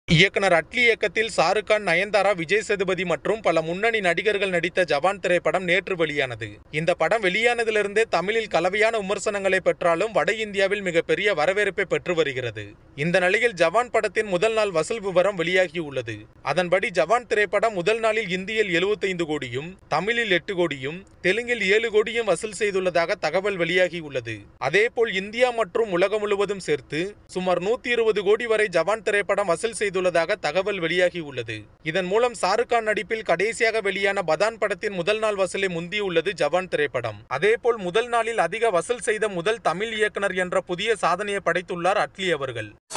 இயக்குனர் அட்லி இயக்கத்தில் ஷாருக் கான் நயன்தாரா விஜய் சேதுபதி மற்றும் பல முன்னணி நடிகர்கள் நடித்த ஜவான் திரைப்படம் நேற்று வெளியானது இந்த படம் வெளியானதிலிருந்தே தமிழில் கலவையான விமர்சனங்களை பெற்றாலும் வட இந்தியாவில் மிகப்பெரிய வரவேற்பை பெற்று வருகிறது இந்த நிலையில் ஜவான் படத்தின் முதல் நாள் வசூல் விவரம் வெளியாகியுள்ளது அதன்படி ஜவான் திரைப்படம் முதல் நாளில் இந்தியில் 75 கோடியும் தமிழில் எட்டு கோடியும் தெலுங்கில் ஏழு கோடியும் வசூல் செய்துள்ளதாக தகவல் வெளியாகியுள்ளது அதேபோல் இந்தியா மற்றும் உலகம் முழுவதும் சேர்த்து சுமார் நூத்தி இருபது கோடி வரை ஜவான் திரைப்படம் வசூல் செய்துள்ளதாக தகவல் வெளியாகியுள்ளது இதன் மூலம் ஷாருக் கான் நடிப்பில் கடைசியாக வெளியான பதான் படத்தின் முதல் நாள் வசூலை முந்தியுள்ளது ஜவான் திரைப்படம் அதேபோல் முதல் நாளில் அதிக வசூல் செய்த முதல் தமிழ் இயக்குனர் என்ற புதிய சாதனையை படைத்துள்ளார் அட்லி அவர்கள்